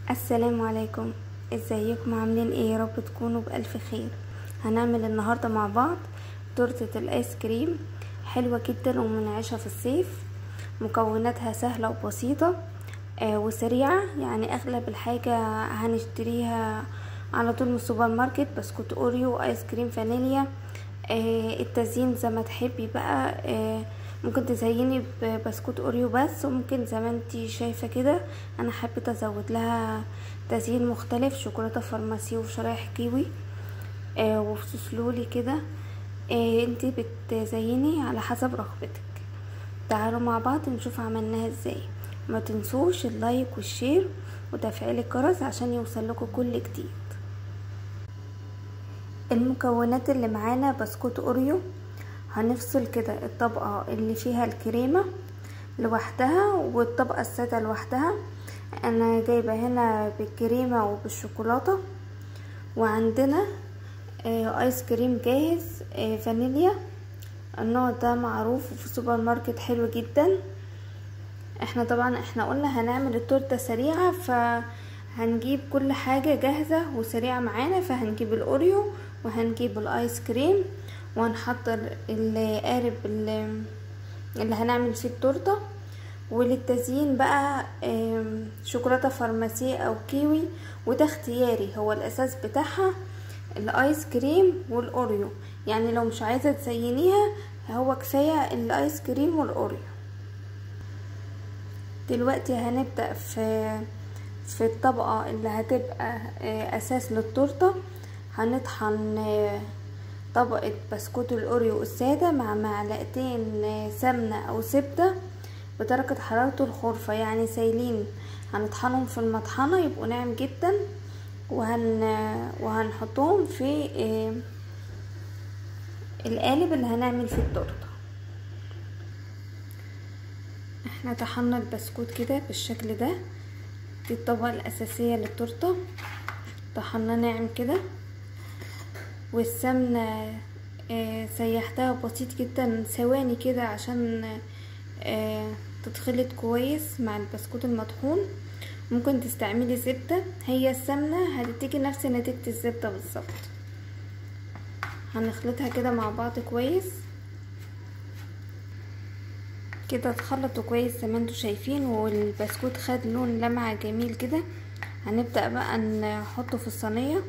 السلام عليكم ازيكم عاملين ايه يا رب تكونوا بالف خير هنعمل النهارده مع بعض تورته الايس كريم حلوه جدا ومنعشه في الصيف مكوناتها سهله وبسيطه آه وسريعه يعني اغلب الحاجه هنشتريها على طول من السوبر ماركت بسكوت اوريو ايس كريم فانيليا آه التزيين زي ما تحبي بقى آه ممكن تزيني ببسكوت اوريو بس وممكن زي ما انتي شايفه كده انا حبيت ازود لها تزيين مختلف شوكولاته فارماسي وشرايح كيوي آه وفسفلولي كده آه انتي بتزيني على حسب رغبتك تعالوا مع بعض نشوف عملناها ازاي ما تنسوش اللايك والشير وتفعيل الجرس عشان يوصلكوا كل جديد المكونات اللي معانا بسكوت اوريو هنفصل كده الطبقة اللي فيها الكريمة لوحدها والطبقة السادة لوحدها انا جايبة هنا بالكريمة وبالشوكولاتة وعندنا آه ايس كريم جاهز آه فانيليا النوع ده معروف وفي السوبر ماركت حلو جدا احنا طبعا احنا قلنا هنعمل التورته سريعه فهنجيب كل حاجه جاهزه وسريعه معانا فهنجيب الاوريو وهنجيب الايس كريم وهنحضر القارب اللي هنعمل فيه التورته وللتزيين بقى شوكولاته فارماسي او كيوي وده اختياري هو الاساس بتاعها الايس كريم والاوريو يعني لو مش عايزه تزينيها هو كفايه الايس كريم والاوريو دلوقتي هنبدا في في الطبقه اللي هتبقى اساس للتورته هنطحن طبقة بسكوت الأوريو السادة مع معلقتين سمنة أو زبدة بدرجة حرارة الغرفة يعني سايلين هنطحنهم في المطحنة يبقوا ناعم جدا وهن وهنحطهم في القالب اللي هنعمل فيه التورته احنا طحنا البسكوت كده بالشكل ده دي الطبقة الأساسية للتورته طحنا ناعم كده والسمنة آه سيحتها بسيط جدا ثواني كده عشان آه تتخلط كويس مع البسكوت المطحون ممكن تستعملي زبدة هي السمنة هتديكي نفس نتيجة الزبدة بالظبط هنخلطها كده مع بعض كويس كده اتخلطوا كويس زي ما انتوا شايفين والبسكوت خد لون لمعة جميل كده هنبدأ بقى نحطه في الصينية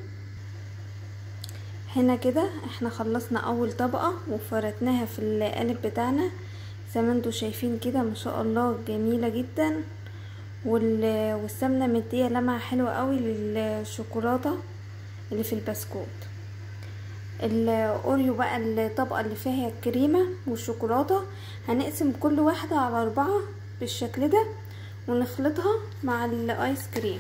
هنا كده احنا خلصنا اول طبقة وفردناها في القالب بتاعنا زي ما انتوا شايفين كده ما شاء الله جميلة جدا والسمنة مدية لمعة حلوة قوي للشوكولاتة اللي في البسكوت الاوريو بقى الطبقة اللي فيها الكريمة والشوكولاتة هنقسم كل واحدة على اربعة بالشكل ده ونخلطها مع الايس كريم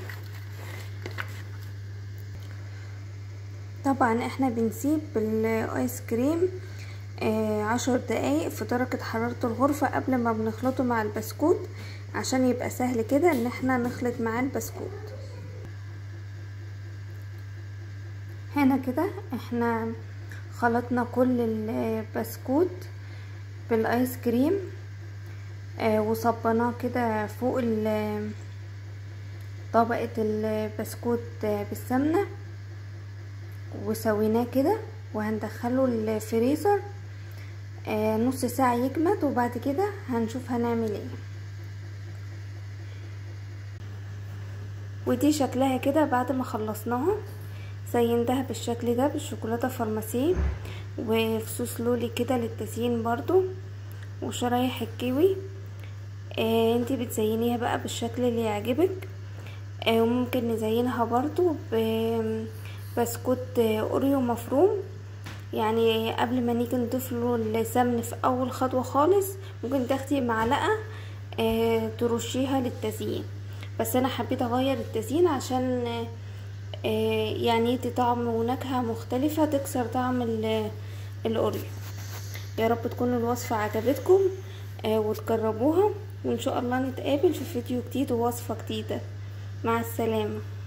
طبعا احنا بنسيب الايس كريم آه عشر دقايق في درجة حرارة الغرفة قبل ما بنخلطه مع البسكوت عشان يبقى سهل كده ان احنا نخلط معاه البسكوت هنا كده احنا خلطنا كل البسكوت بالايس كريم آه وصبناه كده فوق طبقة البسكوت بالسمنة وسويناه كده وهندخله الفريزر آه نص ساعة يجمد وبعد كده هنشوف هنعمل ايه ودي شكلها كده بعد ما خلصناها زينتها بالشكل ده بالشوكولاتة فارماسي وفصوص لولي كده للتزيين برضو وشرايح الكيوي آه انتي بتزينيها بقى بالشكل اللي يعجبك آه وممكن نزينها برضو ب بسكوت اوريو مفروم يعني قبل ما نيجي نضيف له السمن في اول خطوه خالص ممكن تاخدي معلقه اه ترشيها للتزيين بس انا حبيت اغير التزيين عشان اه يعني يدي طعم ونكهه مختلفه تكسر طعم الاوريو يا رب تكون الوصفه عجبتكم اه وتجربوها وان شاء الله نتقابل في فيديو جديد ووصفه جديده مع السلامه